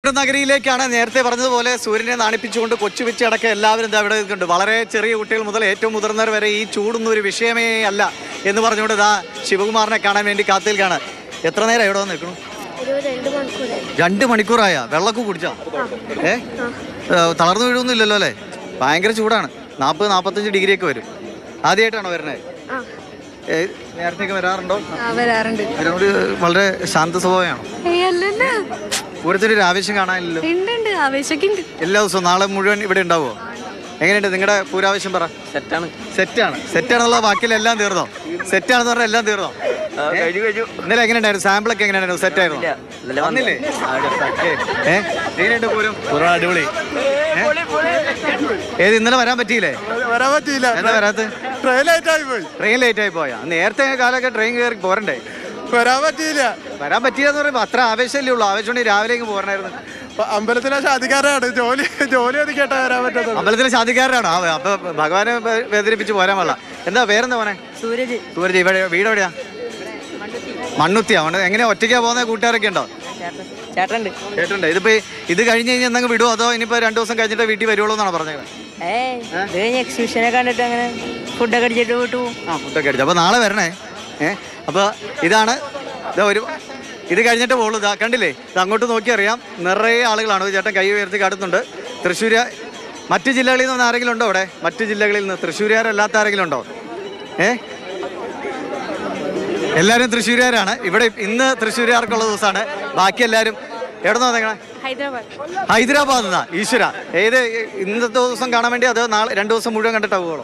നഗരിയിലേക്കാണ് നേരത്തെ പറഞ്ഞതുപോലെ സൂര്യനെ നാണിപ്പിച്ചുകൊണ്ട് കൊച്ചു വെച്ച് അടക്കം എല്ലാവരും ഇതാ ഇവിടെ നിൽക്കുന്നുണ്ട് വളരെ ചെറിയ കുട്ടികൾ മുതൽ ഏറ്റവും മുതിർന്നവർ വരെ ഈ ചൂടൊന്നും ഒരു വിഷയമേ അല്ല എന്ന് പറഞ്ഞുകൊണ്ട് ഇതാ ശിവകുമാറിനെ കാണാൻ വേണ്ടി കാത്തിൽക്കാണ് എത്ര നേരം ഇവിടെ വന്ന് നിൽക്കണം ഒരു രണ്ട് മണിക്കൂറായി രണ്ട് മണിക്കൂറായ വെള്ളമൊക്കെ കുടിച്ചോ ഏ ഏ, തളർന്നു വീഴൊന്നും ഇല്ലല്ലോ അല്ലേ ഭയങ്കര ചൂടാണ് നാൽപ്പത് നാൽപ്പത്തഞ്ച് ഡിഗ്രി ഒക്കെ വരും ആദ്യമായിട്ടാണോ വരുന്നത് ആ നേരത്തെയൊക്കെ വരാറുണ്ടോ ആ വരാറുണ്ട് അതിനോട് വളരെ ശാന്ത സ്വഭാവമാണോ ഏയ് അല്ലല്ല പൂരത്തിന്റെ ഒരു ആവേശം കാണാനില്ലല്ലോ ഉണ്ട് ഉണ്ട് ആവേശമൊക്കെ ഉണ്ട് എല്ലാ ദിവസവും നാളെ മുഴുവൻ ഇവിടെ ഉണ്ടാവോ എങ്ങനെയുണ്ട് നിങ്ങളുടെ പൂരാവശ്യം പറ സെറ്റാണ് സെറ്റാണ് സെറ്റാണെന്നുള്ള ബാക്കിയിൽ എല്ലാം തീർന്നോ സെറ്റാണെന്ന് പറഞ്ഞാൽ എല്ലാം തീർന്നോ കഴിഞ്ഞു കഴിഞ്ഞു ഇന്നലെ എങ്ങനെയുണ്ടായിരുന്നു സാമ്പിൾ ഒക്കെ എങ്ങനെയായിരുന്നു സെറ്റ് ആയിരുന്നു ഇന്നലെ വന്നില്ലേ Okay. ഏ? എങ്ങനെയുണ്ട് പൂരം അടിപൊളി ഏ? ഏത് ഇന്നലെ വരാൻ പറ്റിയില്ലേ വരാൻ പറ്റിയില്ല എന്താ വരാത്ത ട്രെയിൻ ലേറ്റ് ആയി പോയി ട്രെയിൻ ലേറ്റ് ആയി പോയാ നേരത്തെ കാലമൊക്കെ ട്രെയിൻ കയറി പോരണ്ടേ വരാൻ പറ്റിയില്ല വരാൻ പറ്റിയെന്ന് പറയുമ്പോൾ അത്ര ആവേശമല്ലേ ഉള്ളൂ ആവേശം ഉണ്ടെങ്കിൽ രാവിലെ ഇങ്ങ് പോരണായിരുന്നു അപ്പൊ അമ്പലത്തിലെ ശാദിക്കാരാണ് ജോലി ജോലി ഒതുക്കിയിട്ടാ വരാൻ പറ്റത്തുള്ളൂ അമ്പലത്തിലെ ശാന്തിക്കാരനാണോ ആ, അപ്പൊ ഭഗവാനെ വേ- വേദനിപ്പിച്ച് പോരാൻ പാടില്ല എന്താ പേരെന്താ മോനെ സൂരജ് സൂരജ് ഇവിടെ വീട് എവിടെയാ മണ്ണുത്തിയാ മണ്ണ് എങ്ങനെയാ ഒറ്റയ്ക്കാ പോകുന്ന കൂട്ടുകാരൊക്കെ ഉണ്ടോ ചേട്ടനുണ്ട് കേട്ടുണ്ട് ഇതിപ്പോ ഇത് കഴിഞ്ഞ് കഴിഞ്ഞാൽ എന്തെങ്കിലും വിടുമോ അതോ ഇനിയിപ്പോ രണ്ടു ദിവസം കഴിഞ്ഞിട്ട് വീട്ടിൽ വരുവുള്ളൂ എന്നാണ് പറഞ്ഞത് ഏ ഇത് കഴിഞ്ഞ് എക്സിബിഷനെ കണ്ടിട്ട് അങ്ങനെ ഫുഡൊക്കെ അടിച്ചിട്ട് പോയിട്ട് പോകും ആ ഫുഡൊക്കെ അടിച്ചു അപ്പൊ നാളെ വരണേ ഏ അപ്പൊ ഇതാണ് ഇതാ ഒരു ഇത് കഴിഞ്ഞിട്ട് പോകുള്ളൂ ഇതാ കണ്ടില്ലേ ഇത് അങ്ങോട്ട് നോക്കി അറിയാം നിറയെ ആളുകളാണ് ഒരു ചേട്ടൻ കൈ ഉയർത്തി കാട്ടുന്നുണ്ട് തൃശ്ശൂർ മറ്റു ജില്ലകളിൽ നിന്ന് ആരെങ്കിലും ഉണ്ടോ അവിടെ മറ്റു ജില്ലകളിൽ നിന്ന് തൃശ്ശൂരുകാരല്ലാത്ത ആരെങ്കിലും ഉണ്ടോ ഏ എല്ലാവരും തൃശ്ശൂരുകാരാണ് ഇവിടെ ഇന്ന് തൃശ്ശൂരുകാർക്കുള്ള ദിവസമാണ് ബാക്കി എല്ലാവരും എവിടെ നിന്നാ നിങ്ങളെ ഹൈദരാബാദ് ഹൈദരാബാദ് നിന്നാ ഈശ്വര ഏത് ഇന്നത്തെ ദിവസം കാണാൻ വേണ്ടി അത് നാളെ രണ്ട് ദിവസം മുഴുവൻ കണ്ടിട്ടാവുകയുള്ളൂ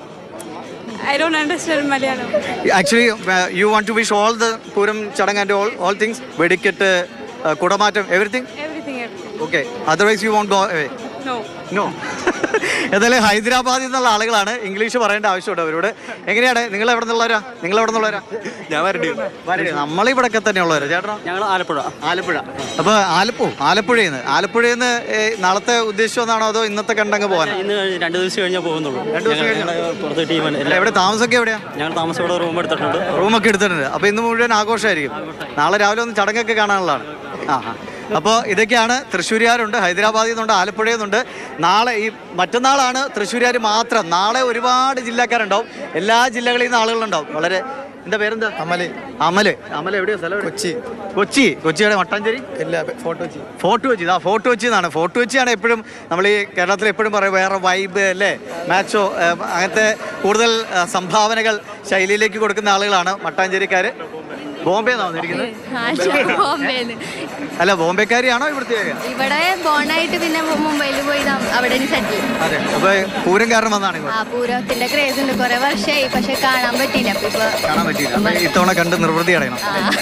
I don't understand Malayalam actually you want to wish all the Pooram chadangu and all all things vedikkettu uh, kudamattam everything everything everything okay otherwise you won't go away no no എന്തായാലും ഹൈദരാബാദിൽ നിന്നുള്ള ആളുകളാണ് ഇംഗ്ലീഷ് പറയേണ്ട ആവശ്യമുണ്ട് അവരോട് എങ്ങനെയാണ് നിങ്ങൾ എവിടെ നിന്നുള്ളവരാ നിങ്ങൾ എവിടെ നിന്നുള്ളവരാ ഞാൻ വരണ്ടി നമ്മളിവിടൊക്കെ തന്നെയുള്ളവരാ ചേട്ടനോ ഞങ്ങൾ ആലപ്പുഴ ആലപ്പുഴ അപ്പൊ ആലപ്പു ആലപ്പുഴയിൽ നിന്ന് ആലപ്പുഴയിൽ നിന്ന് നാളത്തെ ഉദ്ദേശിച്ചതാണോ അതോ ഇന്നത്തെ കണ്ടങ്ങ് പോകാനോ ഇന്ന് കഴിഞ്ഞ് രണ്ട് ദിവസം കഴിഞ്ഞാൽ പോകുന്നുള്ളൂ രണ്ട് ദിവസം ഞങ്ങൾ- കഴിഞ്ഞോ? ഞങ്ങൾ പുറത്ത് ടീമാണ് അല്ല എവിടെ താമസമൊക്കെ എവിടെയാ ഞങ്ങൾ താമസത്തോടെ റൂം എടുത്തിട്ടുണ്ട് റൂമൊക്കെ എടുത്തിട്ടുണ്ട് അപ്പൊ ഇന്ന് മുഴുവൻ ആഘോഷമായിരിക്കും നാളെ രാവിലെ ഒന്ന് ചടങ്ങൊക്കെ കാണാനുള്ളതാണ് ആ ആ. അപ്പോൾ ഇതൊക്കെയാണ് തൃശ്ശൂരുകാരുണ്ട് ഹൈദരാബാദിൽ നിന്നുണ്ട് ആലപ്പുഴയിൽ നിന്നുണ്ട് നാളെ ഈ മറ്റന്നാളാണ് തൃശ്ശൂരുകാർ മാത്രം നാളെ ഒരുപാട് ജില്ലക്കാരുണ്ടാവും എല്ലാ ജില്ലകളിൽ നിന്ന് ആളുകളുണ്ടാവും വളരെ എന്താ പേരെന്താ അമല് അമല് അമല് എവിടെയാ സ്ഥലം എവിടെ? കൊച്ചി കൊച്ചി കൊച്ചിയുടെ മട്ടാഞ്ചേരി ഇല്ല ഫോട്ടോ വെച്ച് ഫോർട്ട് കൊച്ചി ആ ഫോർട്ട് കൊച്ചി എന്നാണ് ഫോർട്ട് കൊച്ചിയാണ് എപ്പോഴും നമ്മൾ ഈ കേരളത്തിൽ എപ്പോഴും പറയും വേറെ വൈബ് അല്ലേ മാച്ചോ അങ്ങനത്തെ കൂടുതൽ ആ, സംഭാവനകൾ ശൈലിയിലേക്ക് കൊടുക്കുന്ന ആളുകളാണ് മട്ടാഞ്ചേരിക്കാർ ബോംബെ എന്നാണ് വന്നിരിക്കുന്നത് ബോംബെന്ന് അല്ല ബോംബെക്കാരിയാണോ ഇവിടുത്തെ ഇവിടെ ബോണായിട്ട് പിന്നെ മുംബൈയിൽ പോയി നം- അവിടെ സെറ്റിൽ അതെ അപ്പൊ പൂരം കാരണം വന്നാണ് ആ പൂരത്തിന്റെ ക്രേസ് ഉണ്ട് കുറെ വർഷമായി പക്ഷെ കാണാൻ പറ്റിയില്ല അപ്പൊ ഇപ്പൊ കാണാൻ പറ്റിയില്ല അപ്പൊ ഇത്തവണ കണ്ട് നിർവൃതി അടയണം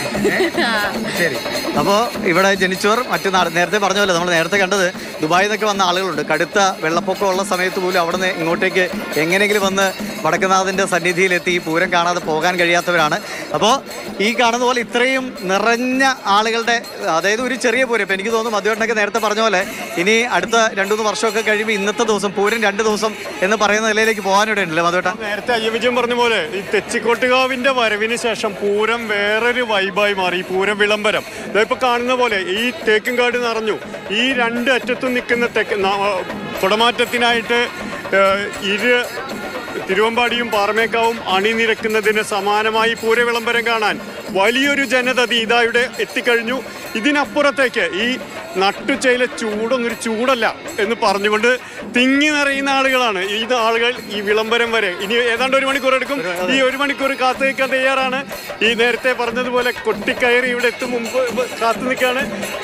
ആ. ശരി അപ്പോൾ ഇവിടെ ജനിച്ചവർ മറ്റു നാട് നേരത്തെ പറഞ്ഞ പോലെ നമ്മൾ നേരത്തെ കണ്ടത് ദുബായിൽ നിന്നൊക്കെ വന്ന ആളുകളുണ്ട് കടുത്ത വെള്ളപ്പൊക്കം ഉള്ള സമയത്ത് പോലും അവിടെ നിന്ന് ഇങ്ങോട്ടേക്ക് എങ്ങനെയെങ്കിലും വന്ന് വടക്കുന്നാഥിൻ്റെ സന്നിധിയിലെത്തി ഈ പൂരം കാണാതെ പോകാൻ കഴിയാത്തവരാണ് അപ്പോൾ ഈ കാണുന്ന പോലെ ഇത്രയും നിറഞ്ഞ ആളുകളുടെ അതായത് ഒരു ചെറിയ പൂരം ഇപ്പം എനിക്ക് തോന്നുന്നു മധുവേട്ടനൊക്കെ നേരത്തെ പറഞ്ഞ പോലെ ഇനി അടുത്ത രണ്ടു മൂന്ന് വർഷമൊക്കെ കഴിയുമ്പോൾ ഇന്നത്തെ ദിവസം പൂരം രണ്ട് ദിവസം എന്ന് പറയുന്ന നിലയിലേക്ക് പോകാനിടയുണ്ടല്ലേ മധുവേട്ടൻ നേരത്തെ അയ്യവിജയം പറഞ്ഞ പോലെ ഈ തെച്ചിക്കോട്ടുകാവിന്റെ വരവിന് ശേഷം പൂരം വേറൊരു വൈബായി മാറി ഈ പൂരം വിളംബരം ഇപ്പൊ കാണുന്ന പോലെ ഈ തേക്കുംകാട് നിറഞ്ഞു ഈ രണ്ട് അറ്റത്തും നിൽക്കുന്ന തെക്ക് ന- കുടമാറ്റത്തിനായിട്ട് ഏഹ്, ഇരു തിരുവമ്പാടിയും പാറമേക്കാവും അണിനിരക്കുന്നതിന് സമാനമായി പൂര വിളംബരം കാണാൻ വലിയൊരു ജനത ദേ ഇതാ ഇവിടെ എത്തിക്കഴിഞ്ഞു ഇതിനപ്പുറത്തേക്ക് ഈ നട്ടുചെയ്യിലെ ചൂടൊന്നും ഒരു ചൂടല്ല എന്ന് പറഞ്ഞുകൊണ്ട് തിങ്ങി നിറയുന്ന ആളുകളാണ് ഈ ആളുകൾ ഈ വിളംബരം വരെ ഇനി ഏതാണ്ട് ഒരു മണിക്കൂർ എടുക്കും ഈ ഒരു മണിക്കൂർ കാത്തു നിൽക്കാൻ തയ്യാറാണ് ഈ നേരത്തെ പറഞ്ഞതുപോലെ കൊട്ടിക്കയറി ഇവിടെ എത്തും മുമ്പ് കാത്തു നിൽക്കുകയാണ്